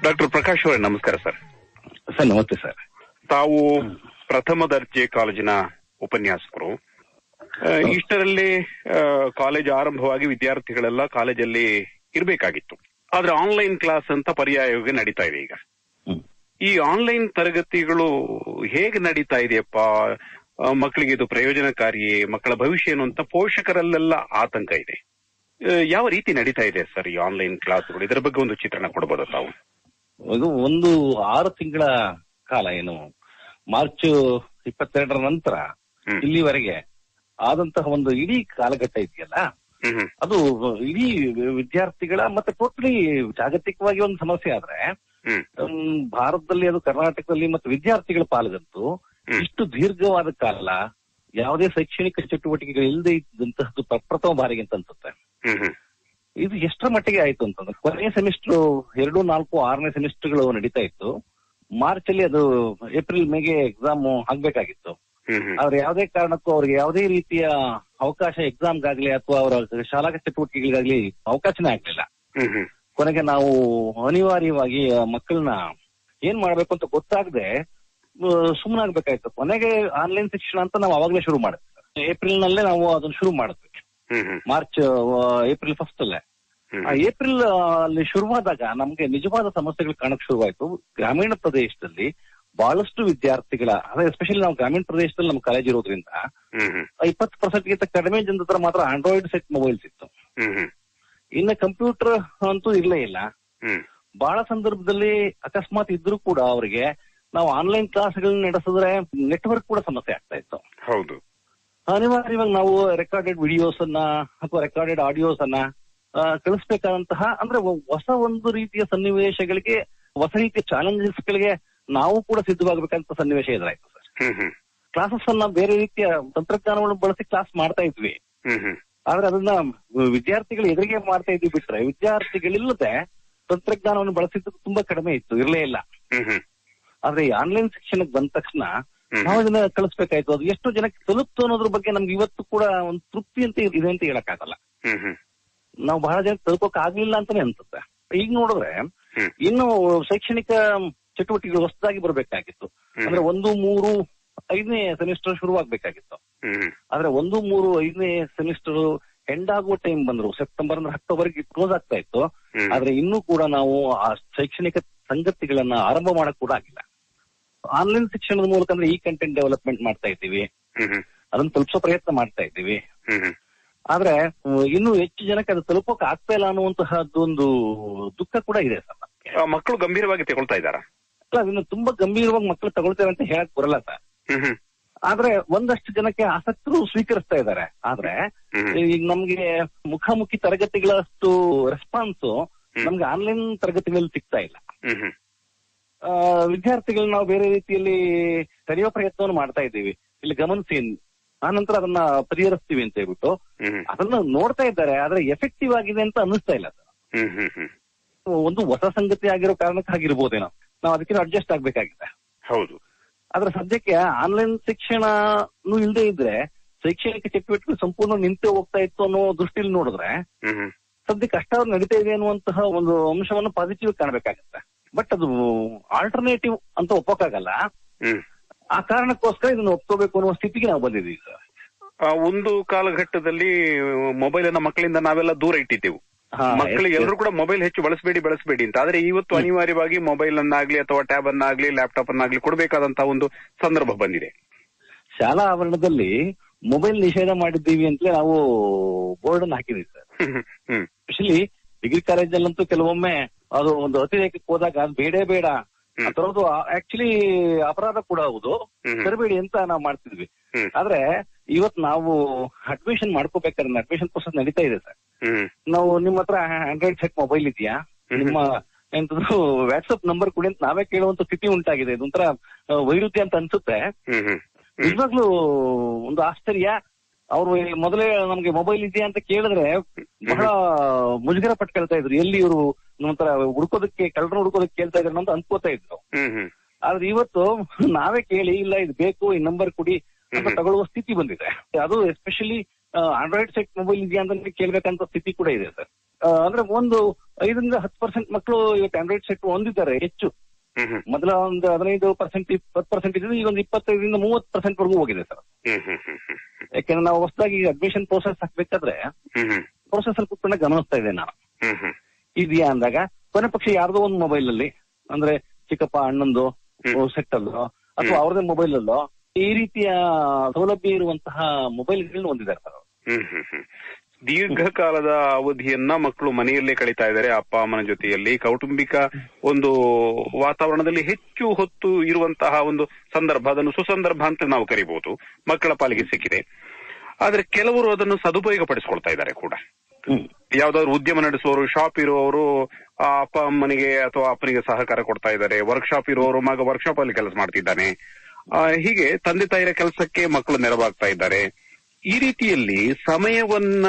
Doctor Prakash ಅವರೇ ನಮಸ್ಕಾರ sir sir ನಮಸ್ತೆ ಸರ್ ತಾವು ಪ್ರಥಮ ದರ್ಜೆ ಕಾಲೇಜಿನ ಉಪನ್ಯಾಸಕರು ಆ, ಇಷ್ಟರಲ್ಲಿ ಆ, ಕಾಲೇಜು ಆರಂಭವಾಗಿ ವಿದ್ಯಾರ್ಥಿಗಳೆಲ್ಲ ಕಾಲೇಜಲ್ಲಿ ಇರಬೇಕಾಗಿತ್ತು ಆದ್ರೆ ಆನ್ಲೈನ್ ಕ್ಲಾಸ್ ಅಂತ ಪರ್ಯಾಯವಾಗಿ ನಡೀತಾ ಇದೆ ಈಗ ಹ್ಮ್. ಈ ಆನ್ಲೈನ್ ತರಗತಿಗಳು ಹೇಗೆ ನಡೀತಾ ಇದೆಯಪ್ಪ ಆ, ಮಕ್ಕಳಿಗೆ ಇದು ಪ್ರಯೋಜನಕಾರಿಯೇ ಮಕ್ಕಳ ಭವಿಷ್ಯ ಏನು ಅಂತ ಪೋಷಕರಲ್ಲೆಲ್ಲ ಆತಂಕ ಇದೆ ಆ, ಯಾವ ರೀತಿ ನಡೀತಾ ಇದೆ ಸರ್ ಈ ಆನ್ಲೈನ್ ಕ್ಲಾಸ್ಗಳು ಇದರ ಬಗ್ಗೆ ಒಂದು ಚಿತ್ರಣ ಕೊಡಬಹುದು ತಾವು ಇದು ಒಂದು ಆರು ತಿಂಗಳ ಕಾಲ ಏನು ಮಾರ್ಚ್ ಇಪ್ಪತ್ತೆರಡರ ನಂತರ ಹ್ಮ್. ಇಲ್ಲಿವರೆಗೆ ಆದಂತಹ ಒಂದು ಇಡೀ ಕಾಲಘಟ್ಟ ಇದೆಯಲ್ಲ ಹ್ಮ್ ಹ್ಮ್ ಅದು ಇಡೀ ವಿದ್ಯಾರ್ಥಿಗಳ ಮತ್ತೆ ಟೋಟಲಿ ಜಾಗತಿಕವಾಗಿ ಒಂದು ಸಮಸ್ಯೆ ಆದ್ರೆ ಹ್ಮ್ ಹ್ಮ್, ಭಾರತದಲ್ಲಿ ಅದು ಕರ್ನಾಟಕದಲ್ಲಿ ಮತ್ತು ವಿದ್ಯಾರ್ಥಿಗಳ ಪಾಲ್ಗಂತೂ ಹ್ಮ್. ಇಷ್ಟು ದೀರ್ಘವಾದ ಕಾಲ ಯಾವುದೇ ಶೈಕ್ಷಣಿಕ ಚಟುವಟಿಕೆಗಳು ಇಲ್ಲದೆ ಇದ್ದಂತಹದ್ದು ಪ್ರಪ್ರಥಮ ಬಾರಿಗೆ ಅಂತ ಅನ್ಸುತ್ತೆ ಹ್ಮ್ ಹ್ಮ್ ಇದು ಎಷ್ಟರ ಮಟ್ಟಿಗೆ ಆಯ್ತು ಅಂತಂದ್ರೆ ಕೊನೆಯ ಸೆಮಿಸ್ಟರ್ ಎರಡು ನಾಲ್ಕು ಆರನೇ ಸೆಮಿಸ್ಟರ್ಗಳು ನಡೀತಾ ಇತ್ತು ಮಾರ್ಚ್ ಅಲ್ಲಿ ಅದು ಏಪ್ರಿಲ್ ಮೇಗೆ ಎಕ್ಸಾಮ್ ಆಗ್ಬೇಕಾಗಿತ್ತು ಹ್ಮ್ ಹ್ಮ್ ಆದ್ರೆ ಯಾವುದೇ ಕಾರಣಕ್ಕೂ ಅವ್ರಿಗೆ ಯಾವುದೇ ರೀತಿಯ ಅವಕಾಶ ಎಕ್ಸಾಮ್ಗಾಗ್ಲಿ ಅಥವಾ ಅವರ ಶಾಲಾ ಚಟುವಟಿಕೆಗಳಿಗಾಗ್ಲಿ ಅವಕಾಶನೇ ಆಗ್ಲಿಲ್ಲ ಹ್ಮ್ ಹ್ಮ್ ಕೊನೆಗೆ ನಾವು ಅನಿವಾರ್ಯವಾಗಿ ಆ ಮಕ್ಕಳನ್ನ ಏನ್ ಮಾಡ್ಬೇಕು ಅಂತ ಗೊತ್ತಾಗದೆ ಸುಮ್ಮನಾಗ್ಬೇಕಾಯ್ತು ಕೊನೆಗೆ ಆನ್ಲೈನ್ ಶಿಕ್ಷಣ ಅಂತ ನಾವು ಅವಾಗ್ಲೇ ಶುರು ಮಾಡಿದ್ವಿ ಏಪ್ರಿಲ್ ನಲ್ಲೇ ನಾವು ಅದನ್ನ ಶುರು ಮಾಡಿದ್ವಿ ಹ್ಮ್ ಹ್ಮ್ ಮಾರ್ಚ್ ಏಪ್ರಿಲ್ ಫಸ್ಟ್ ಅಲ್ಲೇ ಹ್ಮ್ ಆ ಏಪ್ರಿಲ್ ಆ, ಅಲ್ಲಿ ಶುರುವಾದಾಗ ನಮ್ಗೆ ನಿಜವಾದ ಸಮಸ್ಯೆಗಳು ಕಾಣಕ್ ಶುರುವಾಯ್ತು ಗ್ರಾಮೀಣ ಪ್ರದೇಶದಲ್ಲಿ ಬಹಳಷ್ಟು ವಿದ್ಯಾರ್ಥಿಗಳ ಅದೇ ಎಸ್ಪೆಷಲಿ ನಾವು ಗ್ರಾಮೀಣ ಪ್ರದೇಶದಲ್ಲಿ ನಮ್ಮ ಕಾಲೇಜ್ ಇರೋದ್ರಿಂದ ಹ್ಮ್ ಹ್ಮ್ ಇಪ್ಪತ್ತು ಪರ್ಸೆಂಟ್ ಗಿಂತ ಕಡಿಮೆ ಜನದ ಹತ್ರ ಮಾತ್ರ ಆಂಡ್ರಾಯ್ಡ್ ಸೆಟ್ ಮೊಬೈಲ್ಸ್ ಇತ್ತು ಹ್ಮ್ ಹ್ಮ್ ಇನ್ನು ಕಂಪ್ಯೂಟರ್ ಅಂತೂ ಇರ್ಲೇ ಇಲ್ಲ ಹ್ಮ್ ಬಹಳ ಸಂದರ್ಭದಲ್ಲಿ ಅಕಸ್ಮಾತ್ ಇದ್ರೂ ಕೂಡ ಅವರಿಗೆ ನಾವು ಆನ್ಲೈನ್ ಕ್ಲಾಸ್ಗಳನ್ನ ನಡೆಸಿದ್ರೆ ನೆಟ್ವರ್ಕ್ ಕೂಡ ಸಮಸ್ಯೆ ಆಗ್ತಾ ಇತ್ತು ಹೌದು ಅನಿವಾರ್ಯವಾಗಿ ನಾವು ರೆಕಾರ್ಡೆಡ್ ವಿಡಿಯೋಸ್ ಅನ್ನ ಅಥವಾ ರೆಕಾರ್ಡೆಡ್ ಆಡಿಯೋಸ್ ಅನ್ನ ಆ, ಕಳಿಸ್ಬೇಕಾದಂತಹ ಅಂದ್ರೆ ಒ- ಹೊಸ ಒಂದು ರೀತಿಯ ಸನ್ನಿವೇಶಗಳಿಗೆ ಹೊಸ ರೀತಿಯ ಚಾಲೆಂಜಸ್ ಗಳಿಗೆ ನಾವು ಕೂಡ ಸಿದ್ಧವಾಗಬೇಕಂತ ಸನ್ನಿವೇಶ ಎದುರಾಯ್ತು ಸರ್ ಹ್ಮ್ ಹ್ಮ್ ಕ್ಲಾಸಸ್ ಅನ್ನ ಬೇರೆ ರೀತಿಯ ತಂತ್ರಜ್ಞಾನವನ್ನು ಬಳಸಿ ಕ್ಲಾಸ್ ಮಾಡ್ತಾ ಇದ್ವಿ ಹ್ಮ್ ಹ್ಮ್ ಆದ್ರೆ ಅದನ್ನ ವಿದ್ಯಾರ್ಥಿಗಳು ಎದುರಿಗೆ ಮಾಡ್ತಾ ಇದ್ವಿ ಬಿಟ್ರೆ ವಿದ್ಯಾರ್ಥಿಗಳಿಲ್ಲದೆ ತಂತ್ರಜ್ಞಾನವನ್ನು ಬಳಸಿದ್ದು ತುಂಬಾ ಕಡಿಮೆ ಇತ್ತು ಇರ್ಲೇ ಇಲ್ಲ ಹ್ಮ್ ಹ್ಮ್ ಆದ್ರೆ ಈ ಆನ್ಲೈನ್ ಶಿಕ್ಷಣಕ್ಕೆ ಬಂದ ತಕ್ಷಣ ಹ್ಮ್. ನಾವು ಅದನ್ನ ಕಳಿಸ್ಬೇಕಾಯ್ತು ಅದು ಎಷ್ಟು ಜನಕ್ಕೆ ತಲುಪ್ತು ಅನ್ನೋದ್ರ ಬಗ್ಗೆ ನಮ್ಗೆ ಇವತ್ತು ಕೂಡ ಒಂದು ತೃಪ್ತಿ ಅಂತ ಇದೆ ಅಂತ ಹೇಳಕ್ಕಾಗಲ್ಲ ಹ್ಮ್ ಹ್ಮ್ ನಾವು ಬಹಳ ಜನ ತಲುಪೋಕ್ ಆಗ್ಲಿಲ್ಲ ಅಂತಾನೆ ಅನ್ಸುತ್ತೆ ಈಗ ನೋಡಿದ್ರೆ ಹ್ಮ್. ಇನ್ನು ಶೈಕ್ಷಣಿಕ ಚಟುವಟಿಕೆಗಳು ಹೊಸದಾಗಿ ಬರಬೇಕಾಗಿತ್ತು ಹ್ಮ್. ಅಂದ್ರೆ ಒಂದು ಮೂರು ಐದನೇ ಸೆಮಿಸ್ಟರ್ ಶುರುವಾಗಬೇಕಾಗಿತ್ತು ಹ್ಮ್ ಆದ್ರೆ ಒಂದು ಮೂರು ಐದನೇ ಸೆಮಿಸ್ಟರ್ ಎಂಡ್ ಆಗುವ ಟೈಮ್ ಬಂದ್ರು ಸೆಪ್ಟೆಂಬರ್ ಅಂದ್ರೆ ಅಕ್ಟೋಬರ್ ಕ್ಲೋಸ್ ಆಗ್ತಾ ಇತ್ತು ಹ್ಮ್. ಆದ್ರೆ ಇನ್ನೂ ಕೂಡ ನಾವು ಆ ಶೈಕ್ಷಣಿಕ ಸಂಗತಿಗಳನ್ನ ಆರಂಭ ಮಾಡಕ್ ಕೂಡ ಆಗಿಲ್ಲ ಆನ್ಲೈನ್ ಶಿಕ್ಷಣದ ಮೂಲಕ ಅಂದ್ರೆ ಈ ಕಂಟೆಂಟ್ ಡೆವಲಪ್ಮೆಂಟ್ ಮಾಡ್ತಾ ಇದ್ದೀವಿ ಹ್ಮ್ ಹ್ಮ್ ಅದನ್ನ ತಲುಪಿಸೋ ಪ್ರಯತ್ನ ಮಾಡ್ತಾ ಇದ್ದೀವಿ ಹ್ಮ್ ಹ್ಮ್ ಆದ್ರೆ ಹ್ಮ್, ಇನ್ನೂ ಹೆಚ್ಚು ಜನಕ್ಕೆ ಅದು ತಲುಪೋಕ್ ಆಗ್ತಾ ಇಲ್ಲ ಅನ್ನುವಂತಹದ್ದೊಂದು ದುಃಖ ಕೂಡ ಇದೆ ಸರ್ ನಮ್ಗೆ. ಆ, ಮಕ್ಕಳು ಗಂಭೀರವಾಗಿ ತಗೊಳ್ತಾ ಇದ್ದಾರಾ ಅಲ್ಲ, ಅದನ್ನ ತುಂಬಾ ಗಂಭೀರವಾಗಿ ಮಕ್ಕಳು ತಗೊಳ್ತೇವೆ ಅಂತ ಹೇಳಕ್ ಬರಲ್ಲ ಸರ್ ಹ್ಮ್ ಹ್ಮ್ ಆದ್ರೆ ಒಂದಷ್ಟು ಜನಕ್ಕೆ ಆಸಕ್ತರು ಸ್ವೀಕರಿಸ್ತಾ ಇದ್ದಾರೆ ಆದ್ರೆ ಹ್ಮ್. ಈಗ ನಮ್ಗೆ ಮುಖಾಮುಖಿ ತರಗತಿಗಳಷ್ಟು ರೆಸ್ಪಾನ್ಸ್ ಹ್ಮ್. ನಮ್ಗೆ ಆನ್ಲೈನ್ ತರಗತಿಗಳಲ್ಲಿ ಸಿಗ್ತಾ ಇಲ್ಲ ಹ್ಮ್ ಹ್ಮ್ ಆ, ವಿದ್ಯಾರ್ಥಿಗಳನ್ನ ನಾವು ಬೇರೆ ರೀತಿಯಲ್ಲಿ ಕರೆಯೋ ಪ್ರಯತ್ನವನ್ನು ಮಾಡ್ತಾ ಇದ್ದೀವಿ ಇಲ್ಲಿ ಗಮನಿಸಿ ಆನಂತರ ಅದನ್ನ ಪರಿಹರಿಸ್ತೀವಿ ಅಂತ ಹೇಳ್ಬಿಟ್ಟು ಹ್ಮ್ ಹ್ಮ್ ಅದನ್ನ ನೋಡ್ತಾ ಇದ್ದಾರೆ ಆದ್ರೆ ಎಫೆಕ್ಟಿವ್ ಆಗಿದೆ ಅಂತ ಅನ್ನಿಸ್ತಾ ಇಲ್ಲ ಸರ್ ಹ್ಮ್ ಹ್ಮ್ ಹ್ಮ್ ಒಂದು ಹೊಸ ಸಂಗತಿ ಆಗಿರೋ ಕಾರಣಕ್ಕೆ ಆಗಿರ್ಬೋದೇನೋ ನಾವು ಅದಕ್ಕೆ ಅಡ್ಜಸ್ಟ್ ಆಗ್ಬೇಕಾಗಿದೆ ಹೌದು ಆದ್ರೆ ಸದ್ಯಕ್ಕೆ ಆನ್ಲೈನ್ ಶಿಕ್ಷಣನು ಇಲ್ಲದೆ ಇದ್ರೆ ಶೈಕ್ಷಣಿಕ ಚಟುವಟಿಕೆ ಸಂಪೂರ್ಣ ನಿಂತೇ ಹೋಗ್ತಾ ಇತ್ತು ಅನ್ನೋ ದೃಷ್ಟಿಯಲ್ಲಿ ನೋಡಿದ್ರೆ ಹ್ಮ್ ಹ್ಮ್ ಸದ್ಯಕ್ಕೆ ಅಷ್ಟಾದ್ರು ನಡೀತಾ ಇದೆ ಅನ್ನುವಂತಹ ಒಂದು ಅಂಶವನ್ನು ಪಾಸಿಟಿವ್ ಕಾಣಬೇಕಾಗತ್ತೆ ಬಟ್ ಅದು ಆಲ್ಟರ್ನೇಟಿವ್ ಅಂತ ಒಪ್ಪಕ್ಕಾಗಲ್ಲ ಹ್ಮ್ ಆ ಕಾರಣಕ್ಕೋಸ್ಕರ ಇದನ್ನ ಒಪ್ಕೋಬೇಕು ಅನ್ನುವ ಸ್ಥಿತಿಗೆ ನಾವು ಬಂದಿದ್ದೀವಿ ಸರ್ ಆ, ಒಂದು ಕಾಲಘಟ್ಟದಲ್ಲಿ ಮೊಬೈಲ್ ಅನ್ನ ಮಕ್ಕಳಿಂದ ನಾವೆಲ್ಲ ದೂರ ಇಟ್ಟಿದ್ದೆವು ಹಾ, ಮಕ್ಕಳಿಗೆ ಎಸ್- ಎಲ್ಲರೂ ಕೂಡ ಮೊಬೈಲ್ ಹೆಚ್ಚು ಬಳಸಬೇಡಿ ಬಳಸಬೇಡಿ ಅಂತ ಆದ್ರೆ ಇವತ್ತು ಅನಿವಾರ್ಯವಾಗಿ ಮೊಬೈಲ್ ಅನ್ನಾಗ್ಲಿ ಅಥವಾ ಟ್ಯಾಬ್ ಅನ್ನಾಗ್ಲಿ ಲ್ಯಾಪ್ಟಾಪ್ ಅನ್ನಾಗ್ಲಿ ಕೊಡಬೇಕಾದಂತಹ ಒಂದು ಸಂದರ್ಭ ಬಂದಿದೆ ಶಾಲಾ ಆವರಣದಲ್ಲಿ ಮೊಬೈಲ್ ನಿಷೇಧ ಮಾಡಿದ್ದೀವಿ ಅಂತಲೇ ನಾವು ಬೋರ್ಡ್ ಅನ್ನು ಹಾಕಿದೀವಿ ಸರ್ ಹ್ಮ್ ಹ್ಮ್ ಹ್ಮ್ ಸ್ಪೆಷಲಿ ಡಿಗ್ರಿ ಕಾಲೇಜಲ್ಲಂತೂ ಕೆಲವೊಮ್ಮೆ ಅದು ಒಂದು ಅತಿರೇಕಕ್ಕೆ ಹೋದಾಗ ಅದು ಬೇಡೇ ಬೇಡ ಹ್ಮ್. ಆ ತರದ್ದು ಆಕ್ಚುಲಿ ಅಪರಾಧ ಕೂಡ ಹೌದು ಹ್ಮ್. ತರಬೇಡಿ ಅಂತ ನಾವು ಮಾಡ್ತಿದ್ವಿ ಹ್ಮ್. ಆದ್ರೆ ಇವತ್ ನಾವು ಅಡ್ಮಿಷನ್ ಮಾಡ್ಕೋಬೇಕಾದ್ರೆ ಅಡ್ಮಿಷನ್ ಪ್ರೊಸೆಸ್ ನಡೀತಾ ಇದೆ ಸರ್ ಹ್ಮ್ ನಾವು ನಿಮ್ಮ ಹತ್ರ ಆಂಡ್ರಾಯ್ಡ್ ಸೆಟ್ ಮೊಬೈಲ್ ಇದೆಯಾ ಹ್ಮ್. ನಿಮ್ಮ ಎಂತದ್ದು ವಾಟ್ಸ್ಆಪ್ ನಂಬರ್ ಕೊಡಿ ಅಂತ ನಾವೇ ಕೇಳುವಂತ ಸ್ಥಿತಿ ಉಂಟಾಗಿದೆ ಇದೊಂಥರ ಆ, ವೈರುಧ್ಯ ಅಂತ ಅನ್ಸುತ್ತೆ ಹ್ಮ್ ಹ್ಮ್ ಹ್ಮ್ ನಿಜವಾಗ್ಲೂ ಒಂದು ಆಶ್ಚರ್ಯ ಅವರು ಮೊದಲೇ ನಮ್ಗೆ ಮೊಬೈಲ್ ಇದೆಯಾ ಅಂತ ಕೇಳಿದ್ರೆ ಬಹಳ ಮುಜುಗರ ಪಟ್ಕೊಳ್ತಾ ಇದ್ರು ಎಲ್ಲಿ ಇವರು ಒಂಥರ ಹುಡ್ಕೋದಕ್ಕೆ ಕಳ್ಳರನ್ನ ಹುಡ್ಕೋದಕ್ಕೆ ಕೇಳ್ತಾ ಇದ್ರು ಅಂತ ಅನ್ಕೋತಾ ಇದ್ರು ಹ್ಮ್ ಹ್ಮ್ ಆದ್ರೆ ಇವತ್ತು ನಾವೇ ಕೇಳಿ ಇಲ್ಲ ಇದು ಬೇಕು ಈ ನಂಬರ್ ಕೊಡಿ ಅಂತ ಹ್ಮ್. ತಗೊಳ್ಳುವ ಸ್ಥಿತಿ ಬಂದಿದೆ ಅದು ಎಸ್ಪೆಷಲಿ ಆಂಡ್ರಾಯ್ಡ್ ಸೆಟ್ ಮೊಬೈಲ್ ಇದೆಯಾ ಅಂತ ಕೇಳ್ಬೇಕಂತ ಸ್ಥಿತಿ ಕೂಡ ಇದೆ ಸರ್ ಆ, ಅಂದ್ರೆ ಒಂದು ಐದರಿಂದ ಹತ್ತು ಪರ್ಸೆಂಟ್ ಮಕ್ಕಳು ಇವತ್ತು ಆಂಡ್ರಾಯ್ಡ್ ಸೆಟ್ ಹೊಂದಿದ್ದಾರೆ ಹೆಚ್ಚು ಹ್ಮ್ ಹ್ಮ್ ಮೊದಲ ಒಂದು ಹದಿನೈದು ಪರ್ಸೆಂಟ್ ಇಪ್ಪತ್ತು ಪರ್ಸೆಂಟ್ ಇದ್ದು ಈಗ ಒಂದು ಇಪ್ಪತ್ತೈದರಿಂದ ಮೂವತ್ತು ಪರ್ಸೆಂಟ್ ವರೆಗೂ ಹೋಗಿದೆ ಸರ್ ಹ್ಮ್ ಹ್ಮ್ ಹ್ಮ್ ಹ್ಮ್ ಯಾಕೆಂದ್ರೆ ನಾವು ಹೊಸದಾಗಿ ಅಡ್ಮಿಷನ್ ಪ್ರೋಸೆಸ್ ಹಾಕ್ಬೇಕಾದ್ರೆ ಹ್ಮ್ ಹ್ಮ್ ಪ್ರೋಸೆಸ್ ಅಲ್ಲಿ ಕೂತ್ಕೊಂಡೆ ಗಮನಿಸ್ತಾ ಇದ್ದೆ ನಾನು ಹ್ಮ್ ಹ್ಮ್ ಇದೆಯಾ ಅಂದಾಗ ಕೊನೆ ಪಕ್ಷ ಯಾರ್ದೋ ಒಂದು ಮೊಬೈಲ್ ಅಲ್ಲಿ ಅಂದ್ರೆ ಚಿಕ್ಕಪ್ಪ ಅಣ್ಣಂದು ಹ್ಮ್. ಸೆಟ್ ಅಲ್ಲೋ ಅಥವಾ ಅವ್ರದೇ ಮೊಬೈಲ್ ಅಲ್ಲೋ ಈ ರೀತಿಯ ಸೌಲಭ್ಯ ಇರುವಂತಹ ಮೊಬೈಲ್ಗಳನ್ನ ಹೊಂದಿದ್ದಾರೆ ಸರ್ ಅವರು. ಹ್ಮ್ ಹ್ಮ್ ಹ್ಮ್ ದೀರ್ಘಕಾಲದ ಅವಧಿಯನ್ನ ಮಕ್ಕಳು ಮನೆಯಲ್ಲೇ ಕಳೀತಾ ಇದ್ದಾರೆ ಅಪ್ಪ ಅಮ್ಮನ ಜೊತೆಯಲ್ಲಿ ಕೌಟುಂಬಿಕ ಒಂದು ವಾತಾವರಣದಲ್ಲಿ ಹೆಚ್ಚು ಹೊತ್ತು ಇರುವಂತಹ ಒಂದು ಸಂದರ್ಭ ಅದನ್ನು ಸುಸಂದರ್ಭ ಅಂತ ನಾವು ಕರಿಬಹುದು ಮಕ್ಕಳ ಪಾಲಿಗೆ ಸಿಕ್ಕಿದೆ ಆದ್ರೆ ಕೆಲವರು ಅದನ್ನು ಸದುಪಯೋಗ ಪಡಿಸ್ಕೊಳ್ತಾ ಇದ್ದಾರೆ ಕೂಡ ಯಾವ್ದಾದ್ರು ಉದ್ಯಮ ನಡೆಸುವವರು ಶಾಪ್ ಇರುವವರು ಆ ಅಪ್ಪ ಅಮ್ಮನಿಗೆ ಅಥವಾ ಅಪ್ಪನಿಗೆ ಸಹಕಾರ ಕೊಡ್ತಾ ಇದ್ದಾರೆ ವರ್ಕ್ಶಾಪ್ ಇರುವವರು ಮಗ ವರ್ಕ್ಶಾಪ್ ಅಲ್ಲಿ ಕೆಲಸ ಮಾಡ್ತಿದ್ದಾನೆ ಆ, ಹೀಗೆ ತಂದೆ ತಾಯಿರ ಕೆಲಸಕ್ಕೆ ಮಕ್ಕಳು ನೆರವಾಗ್ತಾ ಇದ್ದಾರೆ ಈ ರೀತಿಯಲ್ಲಿ ಸಮಯವನ್ನ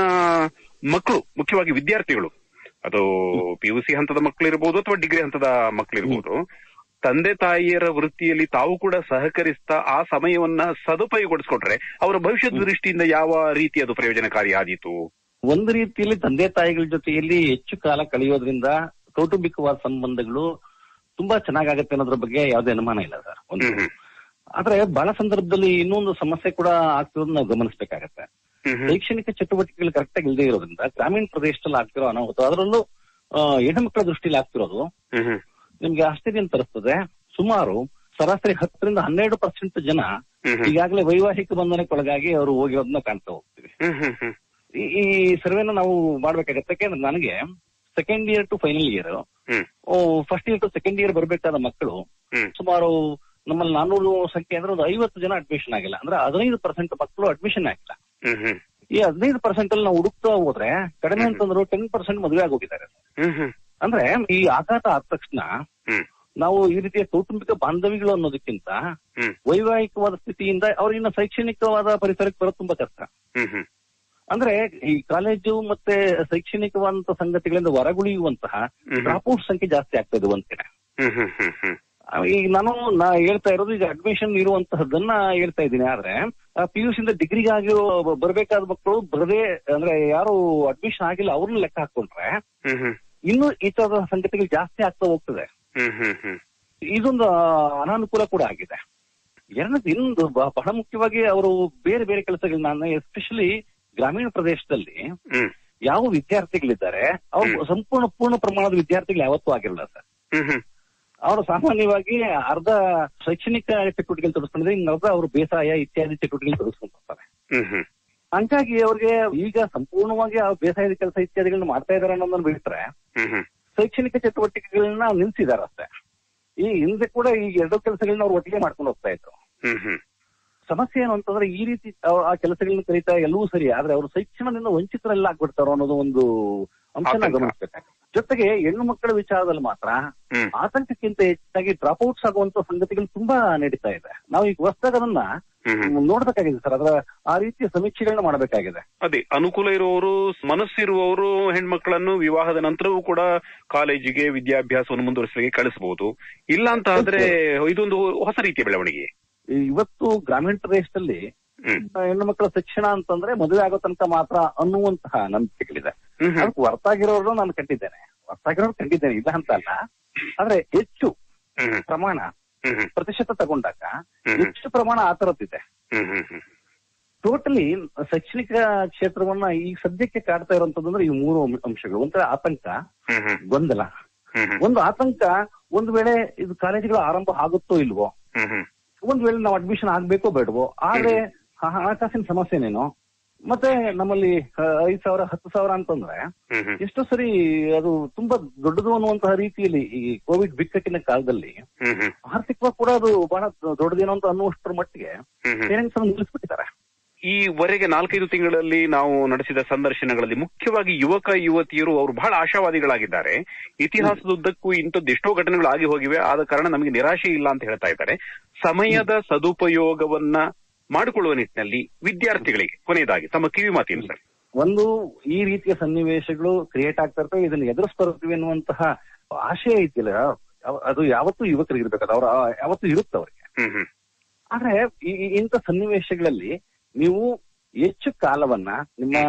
ಮಕ್ಕಳು ಮುಖ್ಯವಾಗಿ ವಿದ್ಯಾರ್ಥಿಗಳು ಅದು ಪಿ ಯು ಸಿ ಹಂತದ ಮಕ್ಕಳು ಇರಬಹುದು ಅಥವಾ ಡಿಗ್ರಿ ಹಂತದ ಮಕ್ಕಳು ಇರಬಹುದು ತಂದೆ ತಾಯಿಯರ ವೃತ್ತಿಯಲ್ಲಿ ತಾವು ಕೂಡ ಸಹಕರಿಸ್ತಾ ಆ ಸಮಯವನ್ನ ಸದುಪಯೋಗಪಡಿಸ್ಕೊಟ್ರೆ ಅವರ ಭವಿಷ್ಯದ ದೃಷ್ಟಿಯಿಂದ ಯಾವ ರೀತಿ ಅದು ಪ್ರಯೋಜನಕಾರಿ ಆದೀತು ಒಂದು ರೀತಿಯಲ್ಲಿ ತಂದೆ ತಾಯಿಗಳ ಜೊತೆಯಲ್ಲಿ ಹೆಚ್ಚು ಕಾಲ ಕಳೆಯೋದ್ರಿಂದ ಕೌಟುಂಬಿಕವಾದ ಸಂಬಂಧಗಳು ತುಂಬಾ ಚೆನ್ನಾಗಾಗತ್ತೆ ಅನ್ನೋದ್ರ ಬಗ್ಗೆ ಯಾವುದೇ ಅನುಮಾನ ಇಲ್ಲ ಸರ್ ಒಂದು ಹ್ಮ್ ಹ್ಮ್. ಆದ್ರೆ ಬಹಳ ಸಂದರ್ಭದಲ್ಲಿ ಇನ್ನೊಂದು ಸಮಸ್ಯೆ ಕೂಡ ಆಗ್ತಿರೋದು ನಾವು ಗಮನಿಸಬೇಕಾಗತ್ತೆ ಹ್ಮ್ ಹ್ಮ್. ಶೈಕ್ಷಣಿಕ ಚಟುವಟಿಕೆಗಳು ಕರೆಕ್ಟ್ ಆಗಿ ಇಲ್ಲದೆ ಇರೋದ್ರಿಂದ ಗ್ರಾಮೀಣ ಪ್ರದೇಶದಲ್ಲಿ ಆಗ್ತಿರೋ ಅನಾಹುತ ಅದರಲ್ಲೂ ಆ, ಹೆಣ್ಣುಮಕ್ಕಳ ದೃಷ್ಟಿಯಲ್ಲಿ ಆಗ್ತಿರೋದು ಹ್ಮ್ ಹ್ಮ್. ನಿಮ್ಗೆ ಆಶ್ಚರ್ಯ ತರಿಸ್ತದೆ ಸುಮಾರು ಸರಾಸರಿ ಹತ್ತರಿಂದ ಹನ್ನೆರಡು ಪರ್ಸೆಂಟ್ ಜನ ಹ್ಮ್ ಹ್ಮ್. ಈಗಾಗಲೇ ವೈವಾಹಿಕ ಬಂಧನಕ್ಕೊಳಗಾಗಿ ಅವರು ಹೋಗಿರೋದನ್ನ ಕಾಣ್ತಾ ಹೋಗ್ತೀವಿ ಹ್ಮ್ ಹ್ಮ್ ಹ್ಮ್. ಈ ಈ ಸರ್ವೆನ ನಾವು ಮಾಡ್ಬೇಕಾಗತ್ತೆ ಯಾಕೆಂದ್ರೆ ನನಗೆ second year to final year ಹ್ಮ್ first year to second year ಬರಬೇಕಾದ ಮಕ್ಕಳು ಹ್ಮ್ ಸುಮಾರು ನಮ್ಮಲ್ಲಿ ನಾನೂರು ಸಂಖ್ಯೆ ಅಂದ್ರೆ ಒಂದು ಐವತ್ತು ಜನ ಅಡ್ಮಿಷನ್ ಆಗಿಲ್ಲ ಅಂದ್ರೆ ಹದಿನೈದು ಪರ್ಸೆಂಟ್ ಮಕ್ಕಳು ಅಡ್ಮಿಷನ್ ಆಗಿಲ್ಲ ಹ್ಮ್ ಹ್ಮ್. ಈ ಹದಿನೈದು ಪರ್ಸೆಂಟ್ ಅಲ್ಲಿ ನಾವು ಹುಡುಕ್ತಾ ಹೋದ್ರೆ ಕಡಿಮೆ ಅಂತಂದ್ರು ಟೆನ್ ಪರ್ಸೆಂಟ್ ಮದುವೆ ಆಗೋಗಿದ್ದಾರೆ ಹ್ಮ್ ಹ್ಮ್. ಅಂದ್ರೆ ಈ ಆಘಾತ ಆದ ತಕ್ಷಣ ಹ್ಮ್ ನಾವು ಈ ರೀತಿಯ ಕೌಟುಂಬಿಕ ಬಾಂಧವ್ಯಗಳು ಅನ್ನೋದಕ್ಕಿಂತ ಹ್ಮ್ ವೈವಾಹಿಕವಾದ ಸ್ಥಿತಿಯಿಂದ ಅವ್ರಿಗಿನ್ನ ಶೈಕ್ಷಣಿಕವಾದ ಪರಿಸರಕ್ಕೆ ಬರೋದು ತುಂಬಾ ಕಷ್ಟ ಹ್ಮ್ ಹ್ಮ್. ಅಂದ್ರೆ ಈ ಕಾಲೇಜು ಮತ್ತೆ ಶೈಕ್ಷಣಿಕವಾದಂತ ಸಂಗತಿಗಳಿಂದ ಹೊರಗುಳಿಯುವಂತಹ ಹ್ಮ್. ಡ್ರಾಪ್ಔಟ್ ಸಂಖ್ಯೆ ಜಾಸ್ತಿ ಆಗ್ತಾ ಇದೆ ಒಂದ್ ಕಡೆ ಹ್ಮ್ ಹ್ಮ್ ಹ್ಮ್ ಹ್ಮ್. ಈಗ ನಾನು ನಾ ಹೇಳ್ತಾ ಇರೋದು ಈಗ ಅಡ್ಮಿಷನ್ ಇರುವಂತಹದ್ದನ್ನ ಹೇಳ್ತಾ ಇದ್ದೀನಿ ಆದ್ರೆ ಪಿ ಯು ಸಿಂದ ಡಿಗ್ರಿಗಾಗಿರೋ ಬರಬೇಕಾದ ಮಕ್ಕಳು ಬರದೇ ಅಂದ್ರೆ ಯಾರು ಅಡ್ಮಿಷನ್ ಆಗಿಲ್ಲ ಅವ್ರನ್ನ ಲೆಕ್ಕ ಹಾಕೊಂಡ್ರೆ ಹ್ಮ್ ಹ್ಮ್. ಇನ್ನು ಈ ತರದ ಸಂಗತಿಗಳು ಜಾಸ್ತಿ ಆಗ್ತಾ ಹೋಗ್ತದೆ ಹ್ಮ್ ಹ್ಮ್ ಹ್ಮ್. ಇದೊಂದು ಅನಾನುಕೂಲ ಕೂಡ ಆಗಿದೆ ಎರಡನೇದು ಇನ್ನೊಂದು ಬ- ಬಹಳ ಮುಖ್ಯವಾಗಿ ಅವರು ಬೇರೆ ಬೇರೆ ಕೆಲಸಗಳನ್ನ ಎಸ್ಪೆಷಲಿ ಗ್ರಾಮೀಣ ಪ್ರದೇಶದಲ್ಲಿ ಹ್ಮ್ ಯಾವ ವಿದ್ಯಾರ್ಥಿಗಳಿದ್ದಾರೆ ಅವ್ರು ಹ್ಮ್. ಸಂಪೂರ್ಣ ಪೂರ್ಣ ಪ್ರಮಾಣದ ವಿದ್ಯಾರ್ಥಿಗಳು ಯಾವತ್ತೂ ಆಗಿರಲ್ಲ ಸರ್ ಹ್ಮ್ ಹ್ಮ್. ಅವರು ಸಾಮಾನ್ಯವಾಗಿ ಅರ್ಧ ಶೈಕ್ಷಣಿಕ ಚಟುವಟಿಕೆಗಳು ತೊಡಸ್ಕೊಂಡಿದ್ರೆ ಇನ್ನು ಅರ್ಧ ಅವರು ಬೇಸಾಯ ಇತ್ಯಾದಿ ಚಟುವಟಿಕೆಗಳು ತೊಡಸ್ಕೊಂಡಿರ್ತಾರೆ ಹ್ಮ್ ಹ್ಮ್. ಹಂಗಾಗಿ ಅವ್ರಿಗೆ ಈಗ ಸಂಪೂರ್ಣವಾಗಿ ಆ ಬೇಸಾಯದ ಕೆಲಸ ಇತ್ಯಾದಿಗಳನ್ನ ಮಾಡ್ತಾ ಇದಾರೆ ಅನ್ನೋದನ್ನ ಬಿಟ್ರೆ ಹ್ಮ್ ಹ್ಮ್. ಶೈಕ್ಷಣಿಕ ಚಟುವಟಿಕೆಗಳನ್ನ ನಿಲ್ಸಿದಾರೆ ಅಷ್ಟೇ ಈ ಹಿಂದೆ ಕೂಡ ಈ ಎರಡು ಕೆಲಸಗಳನ್ನ ಅವ್ರು ಒಟ್ಟಿಗೆ ಮಾಡ್ಕೊಂಡು ಹೋಗ್ತಾ ಇದ್ರು ಹ್ಮ್ ಹ್ಮ್. ಸಮಸ್ಯೆ ಏನು ಅಂತಂದ್ರೆ ಈ ರೀತಿ ಅವ್ರು ಆ ಕೆಲಸಗಳನ್ನ ಕರೀತಾ ಎಲ್ಲವೂ ಸರಿ ಆದ್ರೆ ಅವರು ಶಿಕ್ಷಣದಿಂದ ವಂಚಿತರೆಲ್ಲ ಆಗ್ಬಿಡ್ತಾರೋ ಅನ್ನೋದು ಒಂದು ಅಂಶನ ಆತಂಕ. ಗಮನಿಸಬೇಕಾಗುತ್ತೆ ಜೊತೆಗೆ ಹೆಣ್ಣು ಮಕ್ಕಳ ವಿಚಾರದಲ್ಲಿ ಮಾತ್ರ ಹ್ಮ್. ಆತಂಕಕ್ಕಿಂತ ಹೆಚ್ಚಾಗಿ ಡ್ರಾಪ್ ಔಟ್ಸ್ ಆಗುವಂತ ಸಂಗತಿಗಳು ತುಂಬಾ ನಡೀತಾ ಇದೆ ನಾವು ಈಗ ಹೊಸದಾಗ ಅದನ್ನ ಹ್ಮ್ ಹ್ಮ್. ನೋಡ್ಬೇಕಾಗಿದೆ ಸರ್ ಅದರ ಆ ರೀತಿಯ ಸಮೀಕ್ಷೆಗಳನ್ನ ಮಾಡಬೇಕಾಗಿದೆ ಅದೇ ಅನುಕೂಲ ಇರುವವರು ಮನಸ್ಸಿರುವವರು ಹೆಣ್ಮಕ್ಳನ್ನು ವಿವಾಹದ ನಂತರವೂ ಕೂಡ ಕಾಲೇಜಿಗೆ ವಿದ್ಯಾಭ್ಯಾಸವನ್ನು ಮುಂದುವರಿಸಲಿಕ್ಕೆ ಕಳಿಸಬಹುದು ಇಲ್ಲ ಅಂತ ಆದ್ರೆ ಇದೊಂದು ಹೊಸ ರೀತಿಯ ಬೆಳವಣಿಗೆ ಈ ಇವತ್ತು ಗ್ರಾಮೀಣ ಪ್ರದೇಶದಲ್ಲಿ ಹ್ಮ್ ಆ, ಹೆಣ್ಣು ಮಕ್ಕಳ ಶಿಕ್ಷಣ ಅಂತಂದ್ರೆ ಮದುವೆ ಆಗೋ ತನಕ ಮಾತ್ರ ಅನ್ನುವಂತಹ ನಂಬಿಕೆಗಳಿದೆ ಹ್ಮ್ ಹ್ಮ್. ಅದಕ್ಕೆ ಹೊರತಾಗಿರೋರು ನಾನು ಕಂಡಿದ್ದೇನೆ ಹೊರತಾಗಿರೋರು ಕಂಡಿದ್ದೇನೆ ಇಲ್ಲ ಅಂತ ಅಲ್ಲ ಆದ್ರೆ ಹೆಚ್ಚು ಹ್ಮ್ ಹ್ಮ್. ಪ್ರಮಾಣ ಹ್ಮ್ ಹ್ಮ್. ಪ್ರತಿಶತ ತಗೊಂಡಾಗ ಹ್ಮ್. ಹೆಚ್ಚು ಪ್ರಮಾಣ ಆ ತರದ್ದಿದೆ ಹ್ಮ್ ಹ್ಮ್ ಹ್ಮ್. ಟೋಟಲಿ ಶೈಕ್ಷಣಿಕ ಕ್ಷೇತ್ರವನ್ನ ಈ ಸದ್ಯಕ್ಕೆ ಕಾಡ್ತಾ ಇರುವಂತದ್ದು ಅಂದ್ರೆ ಈ ಮೂರು ಅಂಶ- ಅಂಶಗಳು ಒಂಥರ ಆತಂಕ ಹ್ಮ್ ಹ್ಮ್. ಗೊಂದಲ ಹ್ಮ್ ಹ್ಮ್. ಒಂದು ಆತಂಕ ಒಂದು ವೇಳೆ ಇದು ಕಾಲೇಜುಗಳು ಆರಂಭ ಆಗುತ್ತೋ ಇಲ್ವೋ ಹ್ಮ್ ಹ್ಮ್. ಒಂದ್ ವೇಳೆ ನಾವು ಅಡ್ಮಿಷನ್ ಆಗ್ಬೇಕೋ ಬೇಡವೋ ಆದ್ರೆ ಹ- ಹಣಕಾಸಿನ ಸಮಸ್ಯೆನೇನು ಮತ್ತೆ ನಮ್ಮಲ್ಲಿ ಆ, ಐದ್ ಸಾವಿರ ಹತ್ತು ಸಾವಿರ ಅಂತಂದ್ರೆ ಹ್ಮ್ ಹ್ಮ್. ಎಷ್ಟೋ ಸರಿ ಅದು ತುಂಬಾ ದೊಡ್ಡದು ಅನ್ನುವಂತಹ ರೀತಿಯಲ್ಲಿ ಈ ಕೋವಿಡ್ ಬಿಕ್ಕಟ್ಟಿನ ಕಾಲದಲ್ಲಿ ಹ್ಮ್ ಹ್ಮ್. ಆರ್ಥಿಕವಾಗಿ ಕೂಡ ಅದು ಬಹಳ ದೊಡ್ಡದೇನೋ ಅಂತ ಅನ್ನುವಷ್ಟರ ಮಟ್ಟಿಗೆ ಹ್ಮ್ ಹ್ಮ್. ಪೇರೆಂಟ್ಸ್ ಅನ್ನು ನಿಲ್ಲಿಸ್ಬಿಟ್ಟಿದ್ದಾರೆ ಈವರೆಗೆ ನಾಲ್ಕೈದು ತಿಂಗಳಲ್ಲಿ ನಾವು ನಡೆಸಿದ ಸಂದರ್ಶನಗಳಲ್ಲಿ ಮುಖ್ಯವಾಗಿ ಯುವಕ ಯುವತಿಯರು ಅವರು ಬಹಳ ಆಶಾವಾದಿಗಳಾಗಿದ್ದಾರೆ ಇತಿಹಾಸದುದ್ದಕ್ಕೂ ಇಂಥದ್ದು ಎಷ್ಟೋ ಘಟನೆಗಳಾಗಿ ಹೋಗಿವೆ ಆದ ಕಾರಣ ನಮಗೆ ನಿರಾಶೆ ಇಲ್ಲ ಅಂತ ಹೇಳ್ತಾ ಇದ್ದಾರೆ ಸಮಯದ ಸದುಪಯೋಗವನ್ನ ಮಾಡಿಕೊಳ್ಳುವ ನಿಟ್ಟಿನಲ್ಲಿ ವಿದ್ಯಾರ್ಥಿಗಳಿಗೆ ಕೊನೆಯದಾಗಿ ತಮ್ಮ ಕಿವಿ ಮಾತೇನು ಸರ್ ಒಂದು ಈ ರೀತಿಯ ಸನ್ನಿವೇಶಗಳು ಕ್ರಿಯೇಟ್ ಆಗ್ತಾ ಇರ್ತವೆ ಇದನ್ನ ಎದುರಿಸ್ತಾ ಇರ್ತೀವಿ ಅನ್ನುವಂತಹ ಆಶಯ ಐತಿಲ್ಲ ಅವ- ಅದು ಯಾವತ್ತೂ ಯುವಕರಿಗೆ ಇರ್ಬೇಕು ಅವ್ರ ಯಾವತ್ತೂ ಇರುತ್ತೆ ಅವ್ರಿಗೆ ಹ್ಮ್ ಹ್ಮ್ ಆದ್ರೆ ಈ ಈ- ಇಂಥ ಸನ್ನಿವೇಶಗಳಲ್ಲಿ ನೀವು ಹೆಚ್ಚು ಕಾಲವನ್ನ ನಿಮ್ಮ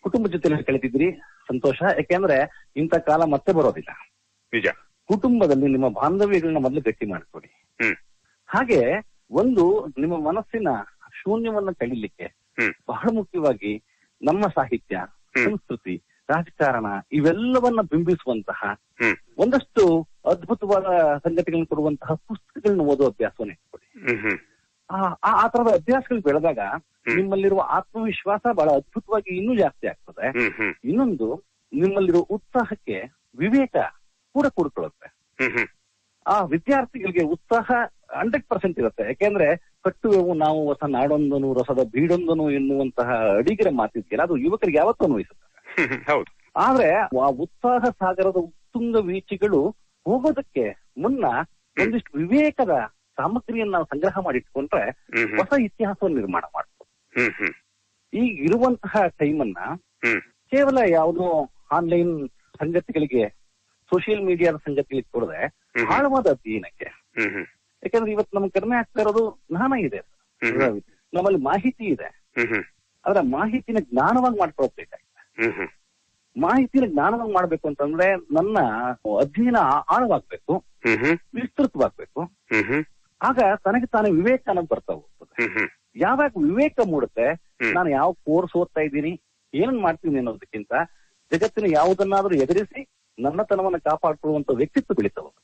ಕುಟುಂಬ ಜೊತೆ ಕಳಿತಿದ್ರಿ ಸಂತೋಷ ಯಾಕೆಂದ್ರೆ ಇಂಥ ಕಾಲ ಮತ್ತೆ ಬರೋದಿಲ್ಲ ನಿಜ ಕುಟುಂಬದಲ್ಲಿ ನಿಮ್ಮ ಬಾಂಧವ್ಯಗಳನ್ನ ಮೊದಲು ಗಟ್ಟಿ ಮಾಡ್ಕೊಳ್ಳಿ ಹ್ಮ್ ಹಾಗೆ ಒಂದು ನಿಮ್ಮ ಮನಸ್ಸಿನ ಶೂನ್ಯವನ್ನ ಕಳೀಲಿಕ್ಕೆ ಹ್ಮ್ ಬಹಳ ಮುಖ್ಯವಾಗಿ ನಮ್ಮ ಸಾಹಿತ್ಯ ಹ್ಮ್. ಸಂಸ್ಕೃತಿ ರಾಜಕಾರಣ ಇವೆಲ್ಲವನ್ನ ಬಿಂಬಿಸುವಂತಹ ಹ್ಮ್ ಒಂದಷ್ಟು ಅದ್ಭುತವಾದ ಸಂಗತಿಗಳನ್ನು ಕೊಡುವಂತಹ ಪುಸ್ತಕಗಳನ್ನ ಓದುವ ಅಭ್ಯಾಸವನ್ನ ಇಟ್ಕೊಳ್ಳಿ ಹ್ಮ್ ಹ್ಮ್ ಆ ಆ ಆ ತರದ ಅಭ್ಯಾಸಗಳು ಬೆಳೆದಾಗ ನಿಮ್ಮಲ್ಲಿರುವ ಆತ್ಮವಿಶ್ವಾಸ ಬಹಳ ಅದ್ಭುತವಾಗಿ ಇನ್ನೂ ಜಾಸ್ತಿ ಆಗ್ತದೆ ಹ್ಮ್ ಹ್ಮ್ ಇನ್ನೊಂದು ನಿಮ್ಮಲ್ಲಿರುವ ಉತ್ಸಾಹಕ್ಕೆ ವಿವೇಕ ಕೂಡ ಕೂಡ್ಕೊಳ್ಳುತ್ತೆ ಹ್ಮ್ ಹ್ಮ್ ಆ ವಿದ್ಯಾರ್ಥಿಗಳಿಗೆ ಉತ್ಸಾಹ ಹಂಡ್ರೆಡ್ ಪರ್ಸೆಂಟ್ ಇರುತ್ತೆ ಯಾಕೆಂದ್ರೆ ಕಟ್ಟುವೆವು ನಾವು ಹೊಸ ನಾಡೊಂದನು ರಸದ ಬೀಡೊಂದನು ಎನ್ನುವಂತಹ ಅಡಿಗರ ಮಾತಿದೆಯಲ್ಲ ಅದು ಯುವಕರಿಗೆ ಯಾವತ್ತೂ ಅನ್ವಯಿಸುತ್ತೆ ಹ್ಮ್ ಹ್ಮ್ ಹೌದು ಆದ್ರೆ ಆ ಉತ್ಸಾಹ ಸಾಗರದ ಉತ್ತುಂಗ ವೀಚಿಗಳು ಹೋಗೋದಕ್ಕೆ ಮುನ್ನ ಒಂದಿಷ್ಟು ವಿವೇಕದ ಸಾಮಗ್ರಿಯನ್ನು ನಾವು ಸಂಗ್ರಹ ಮಾಡಿಟ್ಕೊಂಡ್ರೆ ಹ್ಮ್ ಹ್ಮ್ ಹೊಸ ಇತಿಹಾಸವನ್ನು ನಿರ್ಮಾಣ ಮಾಡ್ಬೋದು ಹ್ಮ್ ಹ್ಮ್ ಈಗ ಇರುವಂತಹ ಟೈಮನ್ನ ಹ್ಮ್ ಕೇವಲ ಯಾವುದೋ ಆನ್ಲೈನ್ ಸಂಗತಿಗಳಿಗೆ ಸೋಷಿಯಲ್ ಮೀಡಿಯಾದ ಸಂಗತಿಗಳಿಗೆ ಕೊಡದೆ ಹ್ಮ್. ಆಳವಾದ ಅಧ್ಯಯನಕ್ಕೆ ಹ್ಮ್ ಹ್ಮ್ ಯಾಕಂದ್ರೆ ಇವತ್ತು ನಮ್ಗೆ ಕಡಿಮೆ ಆಗ್ತಾ ಇರೋದು ಜ್ಞಾನ ಇದೆ ಹ್ಮ್. ನಮ್ಮಲ್ಲಿ ಮಾಹಿತಿ ಇದೆ ಹ್ಮ್ ಹ್ಮ್ ಆದ್ರೆ ಮಾಹಿತಿನ ಜ್ಞಾನವಾಗಿ ಮಾಡ್ಕೊಳ್ಬೇಕಾಗಿದೆ ಹ್ಮ್ ಹ್ಮ್ ಮಾಹಿತಿನ ಜ್ಞಾನವಾಗಿ ಮಾಡ್ಬೇಕು ಅಂತಂದ್ರೆ ನನ್ನ ಅಧ್ಯಯನ ಆ- ಆಳವಾಗ್ಬೇಕು ಹ್ಮ್ ಹ್ಮ್ ವಿಸ್ತೃತವಾಗ್ಬೇಕು ಹ್ಮ್ ಹ್ಮ್ ಆಗ ತನಗೆ ತಾನೇ ವಿವೇಕ ಅನ್ನೋದು ಬರ್ತಾ ಹೋಗ್ತದೆ ಹ್ಮ್ ಹ್ಮ್ ಯಾವಾಗ ವಿವೇಕ ಮೂಡುತ್ತೆ ಹ್ಮ್. ನಾನು ಯಾವ ಕೋರ್ಸ್ ಓದ್ತಾ ಇದ್ದೀನಿ ಏನನ್ ಮಾಡ್ತೀನಿ ಅನ್ನೋದಕ್ಕಿಂತ ಜಗತ್ತಿನ ಯಾವುದನ್ನಾದ್ರೂ ಎದುರಿಸಿ ನನ್ನತನವನ್ನ ಕಾಪಾಡ್ಕೊಳ್ಳುವಂತ ವ್ಯಕ್ತಿತ್ವ ಬೆಳೀತಾ ಹೋಗುತ್ತೆ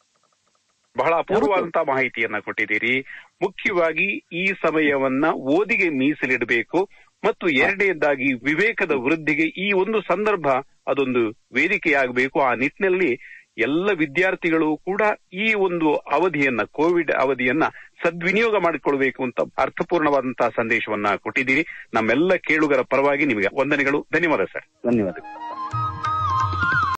ಬಹಳ ಅಪೂರ್ವವಾದಂತಹ ಮಾಹಿತಿಯನ್ನ ಕೊಟ್ಟಿದ್ದೀರಿ ಮುಖ್ಯವಾಗಿ ಈ ಸಮಯವನ್ನ ಓದಿಗೆ ಮೀಸಲಿಡಬೇಕು ಮತ್ತು ಎರಡನೇದಾಗಿ ವಿವೇಕದ ವೃದ್ಧಿಗೆ ಈ ಒಂದು ಸಂದರ್ಭ ಅದೊಂದು ವೇದಿಕೆಯಾಗಬೇಕು ಆ ನಿಟ್ಟಿನಲ್ಲಿ ಎಲ್ಲ ವಿದ್ಯಾರ್ಥಿಗಳು ಕೂಡ ಈ ಒಂದು ಅವಧಿಯನ್ನ ಕೋವಿಡ್ ಅವಧಿಯನ್ನ ಸದ್ವಿನಿಯೋಗ ಮಾಡಿಕೊಳ್ಬೇಕು ಅಂತ ಅರ್ಥಪೂರ್ಣವಾದಂತಹ ಸಂದೇಶವನ್ನ ಕೊಟ್ಟಿದ್ದೀರಿ ನಮ್ಮೆಲ್ಲ ಕೇಳುಗರ ಪರವಾಗಿ ನಿಮಗೆ ವಂದನೆಗಳು ಧನ್ಯವಾದ ಸರ್ ಧನ್ಯವಾದಗಳು